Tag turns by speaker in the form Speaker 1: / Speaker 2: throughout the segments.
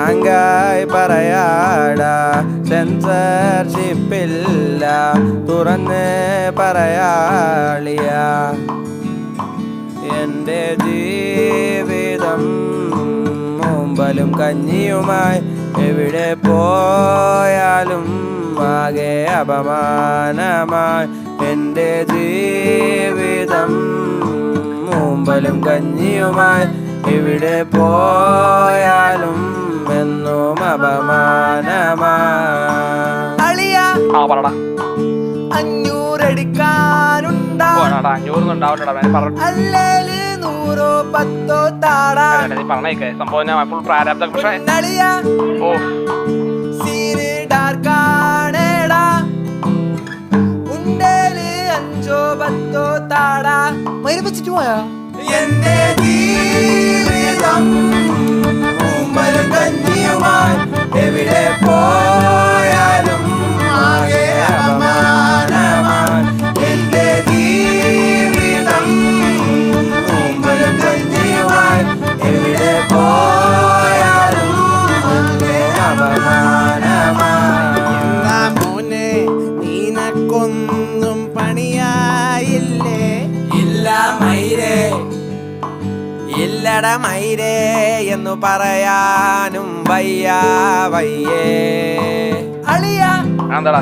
Speaker 1: ഫ്രാങ്കായി പറയാടാ സെൻസർഷിപ്പില്ല തുറന്ന് പറയാളിയ എൻ്റെ ജീവിതം മുമ്പലും കഞ്ഞിയുമായി എവിടെ പോയാലും ആകെ അപമാനമായി എൻ്റെ ജീവിതം മുമ്പലും കഞ്ഞിയുമായി എവിടെ പോയാലും എന്നും അപമാനമായി
Speaker 2: അളിയ
Speaker 3: ആ പറടാ
Speaker 2: അഞ്ഞൂറെടുക്കാനുണ്ടാ
Speaker 3: പോടാ അഞ്ഞൂറൊന്നും ഉണ്ടാവട്ടെടാ ഞാൻ പറഞ്ഞു
Speaker 2: അല്ലേല് നൂറോ പത്തോ താടാ
Speaker 3: നീ പറഞ്ഞേക്കെ സംഭവം ഞാൻ ഫുൾ പ്രാരാബ്ദം പക്ഷേ
Speaker 2: അളിയ
Speaker 3: ഓ
Speaker 2: സീന് ഡാർക്കാണേടാ ഉണ്ടേല് അഞ്ചോ പത്തോ താടാ മരുപ്പിച്ചിട്ട് പോയാ എന്റെ ജീവിതം മുമ്പലും കഞ്ഞിയുമായി
Speaker 1: എവിടെ പോയാലും ആകെ അപമാനമായി എൻ്റെ ജീവിതം മുമ്പലും കഞ്ഞിയുമായി എവിടെ പോയാലും ആകെ അപമാനമായി
Speaker 2: മോനെ നീനക്കൊന്നും പണിയായില്ലേ
Speaker 1: ഇല്ല മൈരേ ഇല്ലട മൈരേ എന്നു പറയാനും വയ്യ വയ്യേ
Speaker 2: അളിയ
Speaker 3: എന്താടാ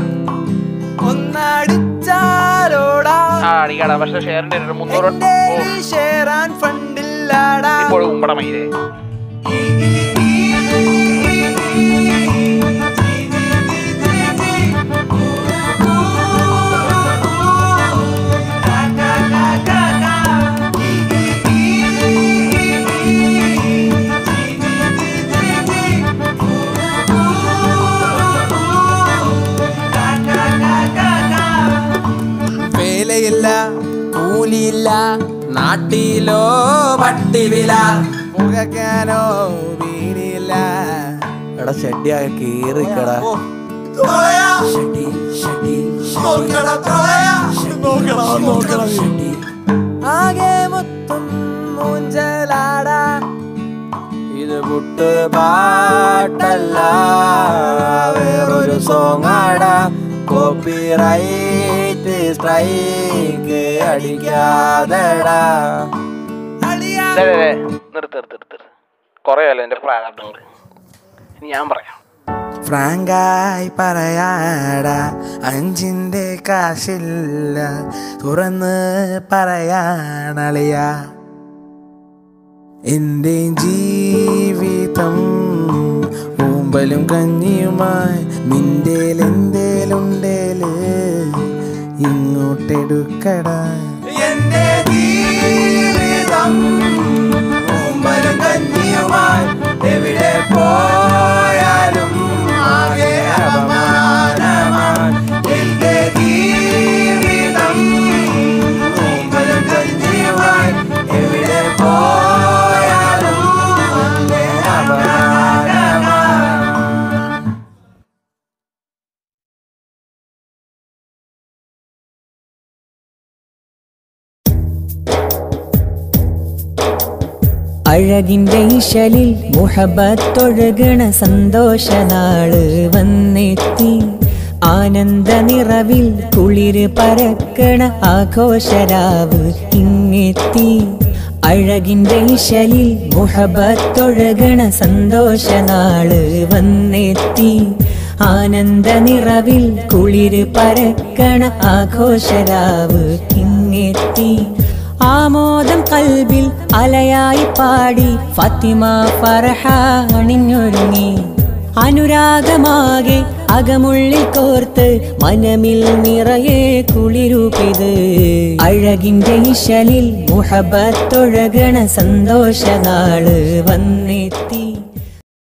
Speaker 2: ഒന്നടിച്ചാലോടാ
Speaker 3: ആ അടിക്കാടാ പക്ഷെ ഷെയറിന്റെ ഒരു മുന്നൂറ്
Speaker 2: എന്റെ
Speaker 3: ഓ
Speaker 2: ഷെയറാൻ ഫണ്ടില്ലാടാ
Speaker 3: ഇപ്പോൾ ഉമ്പട മയിലേ
Speaker 1: വേലയില്ല കൂലിയില്ല നാട്ടിലോ പട്ടിവില പുകക്കാനോ വീടില്ല എടാ ഷെഡിയായ കീറിക്കടാ ഷെഡി ഷെഡി ഷെഡി
Speaker 2: ആകെ മൊത്തം മൂഞ്ചലാടാ
Speaker 1: ഇത് പുട്ട് പാട്ടല്ല വേറൊരു സോങ്ങാടാ കോപ്പിറൈറ്റ് സ്ട്രൈക്ക് അടിക്കാതെടാ
Speaker 2: അളിയാ
Speaker 3: ദേ, ദേ, ദേ, നിർത്ത് നിർത്ത് നിർത്ത് കുറേ അല്ലേ എൻ്റെ പ്രാരാബ്ദങ്ങൾ ഇനി ഞാൻ പറയാം
Speaker 1: ഫ്രാങ്കായി പറയാടാ അഞ്ചിൻ്റെ കാശില്ല തുറന്ന് പറയാണളിയ എൻ്റെ ജീവിതം ഊമ്പലും കഞ്ഞിയുമായി മിണ്ടേലെന്തേലുണ്ടേല് ഇങ്ങോട്ടെടുക്കടാ
Speaker 2: എന്റെ ജീവിതം
Speaker 1: ഊമ്പലും കഞ്ഞിയുമായി എവിടെ പോയാലും ആകെ അപമാനമായി എൻ്റെ ജീവിതം ഊമ്പലും കഞ്ഞിയുമായി എവിടെ പോയാലും ആകെ അപമാനമായി
Speaker 4: അഴകിന്റെ ഇശലിൽ മുഹബത്തൊഴുകണ സന്തോഷനാള് വന്നെത്തി ആനന്ദ നിറവിൽ കുളിര് പരക്കണ ആഘോഷരാവ് ഇങ്ങെത്തി അഴകിന്റെ ഇശലിൽ മുഹബത്തൊഴുകണ സന്തോഷനാള് വന്നെത്തി ആനന്ദ നിറവിൽ കുളിര് പരക്കണ ആഘോഷരാവ് ഇങ്ങെത്തി ആമോദം കൽബിൽ അലയായി പാടി ഫത്തിമ ഫർഹ അണിഞ്ഞൊരുങ്ങി അനുരാഗമാകെ അകമുള്ളിൽ കോർത്ത് മനമിൽ നിറയെ കുളിരുപിത് അഴകിന്റെ ഇശലിൽ മുഹബത്തൊഴകണ സന്തോഷനാള് വന്നെത്തി